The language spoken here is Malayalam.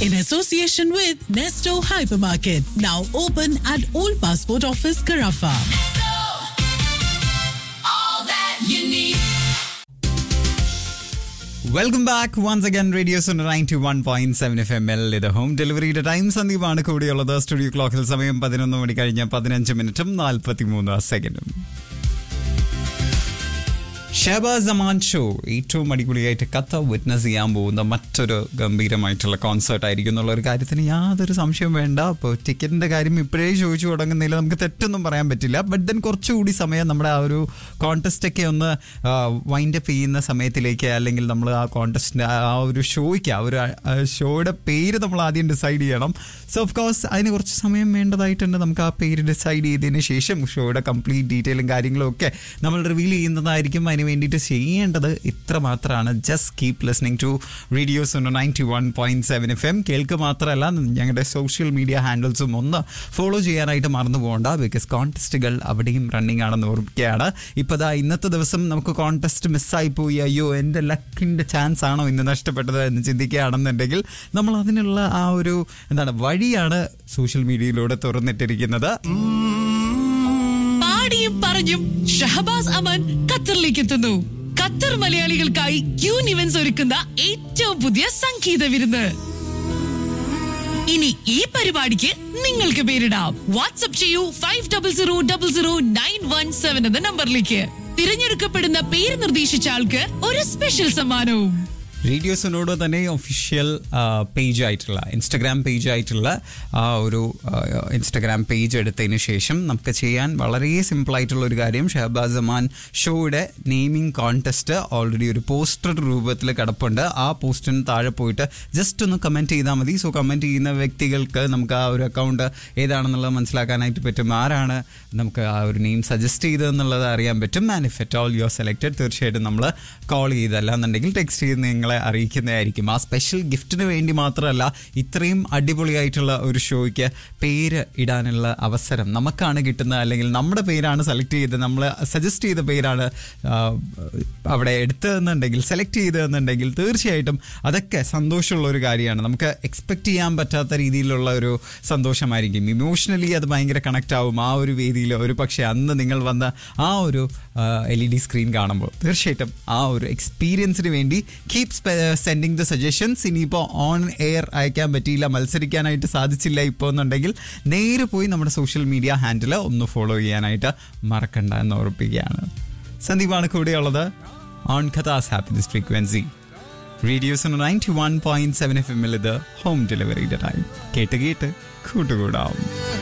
in association with Nesto Hypermarket, now open at Old Passport Office, Carafa. Welcome back once again radio ninety one point seven F M എൽ ഇത് ഹോം ഡെലിവറിയുടെ ടൈം സന്ദീപാണ് കൂടിയുള്ളത് സ്റ്റുഡിയോ ക്ലോക്കിൽ സമയം പതിനൊന്ന് മണി കഴിഞ്ഞ പതിനഞ്ച് മിനിറ്റും നാൽപ്പത്തി മൂന്ന് സെക്കൻഡും ഷഹബാസ് അമാൻ ഷോ ഏറ്റവും അടിപൊളിയായിട്ട് കഥ വിറ്റ്നസ് ചെയ്യാൻ പോകുന്ന മറ്റൊരു ഗംഭീരമായിട്ടുള്ള കോൺസേർട്ട് ആയിരിക്കും എന്നുള്ള ഒരു കാര്യത്തിന് യാതൊരു സംശയം വേണ്ട അപ്പോൾ ടിക്കറ്റിന്റെ കാര്യം ഇപ്പോഴേ ചോദിച്ചു തുടങ്ങുന്നില്ല നമുക്ക് തെറ്റൊന്നും പറയാൻ പറ്റില്ല ബട്ട് ദെൻ കുറച്ചുകൂടി സമയം നമ്മുടെ ആ ഒരു കോൺടെസ്റ്റ് ഒക്കെ ഒന്ന് വൈൻഡ് അപ്പ് ചെയ്യുന്ന സമയത്തിലേക്ക് അല്ലെങ്കിൽ നമ്മൾ ആ കോൺടെസ്റ്റിന്റെ ആ ഒരു ഷോയ്ക്ക് ആ ഒരു ഷോയുടെ പേര് നമ്മൾ ആദ്യം ഡിസൈഡ് ചെയ്യണം സോ ഓഫ് കോഴ്സ് അതിന് കുറച്ച് സമയം വേണ്ടതായിട്ടുണ്ട് നമുക്ക് ആ പേര് ഡിസൈഡ് ചെയ്തതിന് ശേഷം ഷോയുടെ കംപ്ലീറ്റ് ഡീറ്റെയിലും കാര്യങ്ങളും ഒക്കെ നമ്മൾ റിവീൽ ചെയ്യുന്നതായിരിക്കും അതിന് വേണ്ടിയിട്ട് ചെയ്യേണ്ടത് ഇത്ര മാത്രമാണ് just keep listening to radios ninety one point seven F M കേൾക്ക് മാത്രമല്ല ഞങ്ങളുടെ സോഷ്യൽ മീഡിയ ഹാൻഡിൽസും ഒന്ന് ഫോളോ ചെയ്യാനായിട്ട് മറന്നു പോകണ്ട ബിക്കോസ് കോൺടെസ്റ്റുകൾ അവിടെയും റണ്ണിങ് ആണെന്ന് ഓർമ്മിക്കുകയാണ് ഇപ്പോൾ ദാ ഇന്നത്തെ ദിവസം നമുക്ക് കോൺടെസ്റ്റ് മിസ്സായി പോയി അയ്യോ എൻ്റെ ലക്കിൻ്റെ ചാൻസ് ആണോ ഇന്ന് നഷ്ടപ്പെട്ടത് എന്ന് ചിന്തിക്കുകയാണെന്നുണ്ടെങ്കിൽ നമ്മൾ അതിനുള്ള ആ ഒരു എന്താണ് വഴിയാണ് സോഷ്യൽ മീഡിയയിലൂടെ തുറന്നിട്ടിരിക്കുന്നത് പാടിയും പറഞ്ഞും ഷഹബാസ് അമൻ ഖത്തറിലേക്ക് എത്തുന്നു ഖത്തർ മലയാളികൾക്കായി ക്യൂൻ ഇവന്റ്സ് ഒരുക്കുന്ന ഏറ്റവും പുതിയ സംഗീത വിരുന്ന് ഇനി ഈ പരിപാടിക്ക് നിങ്ങൾക്ക് പേരിടാം വാട്സ്ആപ്പ് ചെയ്യൂ five double zero double zero nine one seven എന്ന നമ്പറിലേക്ക് തിരഞ്ഞെടുക്കപ്പെടുന്ന പേര് നിർദ്ദേശിച്ച ആൾക്ക് ഒരു സ്പെഷ്യൽ സമ്മാനവും റേഡിയോസിനോട് തന്നെ ഒഫീഷ്യൽ പേജ് ആയിട്ടുള്ള ഇൻസ്റ്റഗ്രാം പേജ് ആയിട്ടുള്ള ആ ഒരു ഇൻസ്റ്റഗ്രാം പേജ് എടുത്തതിന് ശേഷം നമുക്ക് ചെയ്യാൻ വളരെ സിമ്പിൾ ആയിട്ടുള്ള ഒരു കാര്യം ഷഹബാസ് അമാൻ ഷോയുടെ നെയിമിംഗ് കോൺടെസ്റ്റ് ഓൾറെഡി ഒരു പോസ്റ്റർ രൂപത്തിൽ കിടപ്പുണ്ട് ആ പോസ്റ്റിന് താഴെ പോയിട്ട് ജസ്റ്റ് ഒന്ന് കമൻറ്റ് ചെയ്താൽ മതി സോ കമൻറ്റ് ചെയ്യുന്ന വ്യക്തികൾക്ക് നമുക്ക് ആ ഒരു അക്കൗണ്ട് ഏതാണെന്നുള്ളത് മനസ്സിലാക്കാനായിട്ട് പറ്റും ആരാണ് നമുക്ക് ആ ഒരു നെയിം സജസ്റ്റ് ചെയ്തതെന്നുള്ളത് അറിയാൻ പറ്റും and if at all you are selected തീർച്ചയായിട്ടും നമ്മൾ കോൾ ചെയ്തല്ല എന്നുണ്ടെങ്കിൽ ടെക്സ്റ്റ് ചെയ്ത് നിങ്ങളെ അറിയിക്കുന്നതായിരിക്കും ആ സ്പെഷ്യൽ ഗിഫ്റ്റിന് വേണ്ടി മാത്രമല്ല ഇത്രയും അടിപൊളിയായിട്ടുള്ള ഒരു ഷോയ്ക്ക് പേര് ഇടാനുള്ള അവസരം നമുക്കാണ് കിട്ടുന്നത് അല്ലെങ്കിൽ നമ്മുടെ പേരാണ് സെലക്ട് ചെയ്ത് നമ്മൾ സജസ്റ്റ് ചെയ്ത പേരാണ് ആ, അവിടെ എടുത്തതെന്നുണ്ടെങ്കിൽ സെലക്ട് ചെയ്തതെന്നുണ്ടെങ്കിൽ തീർച്ചയായിട്ടും അതൊക്കെ സന്തോഷമുള്ള ഒരു കാര്യമാണ് നമുക്ക് എക്സ്പെക്ട് ചെയ്യാൻ പറ്റാത്ത രീതിയിലുള്ള ഒരു സന്തോഷമായിരിക്കും ഇമോഷണലി അത് ഭയങ്കര കണക്റ്റ് ആവും ആ ഒരു വേദിയിൽ ഒരു പക്ഷേ അന്ന് നിങ്ങൾ വന്ന ആ ഒരു എൽ ഇ ഡി സ്ക്രീൻ കാണുമ്പോൾ തീർച്ചയായിട്ടും ആ ഒരു എക്സ്പീരിയൻസിന് വേണ്ടി കീപ് സെൻഡിങ് ദ സജഷൻസ് ഇനിയിപ്പോൾ ഓൺ എയർ അയക്കാൻ പറ്റിയില്ല മത്സരിക്കാനായിട്ട് സാധിച്ചില്ല ഇപ്പോൾ എന്നുണ്ടെങ്കിൽ നേരെ പോയി നമ്മുടെ സോഷ്യൽ മീഡിയ ഹാൻഡിൽ ഒന്ന് ഫോളോ ചെയ്യാനായിട്ട് മറക്കണ്ട എന്ന് ഓർപ്പിക്കുകയാണ് സന്ദീപാണ് കൂടെയുള്ളത് on Qatar's happiness frequency radios ninety one point seven F എമ്മിൽ ഇത് ഹോം ഡെലിവറിയുടെ ടൈം കേട്ട് കേട്ട് കൂട്ടുകൂടാം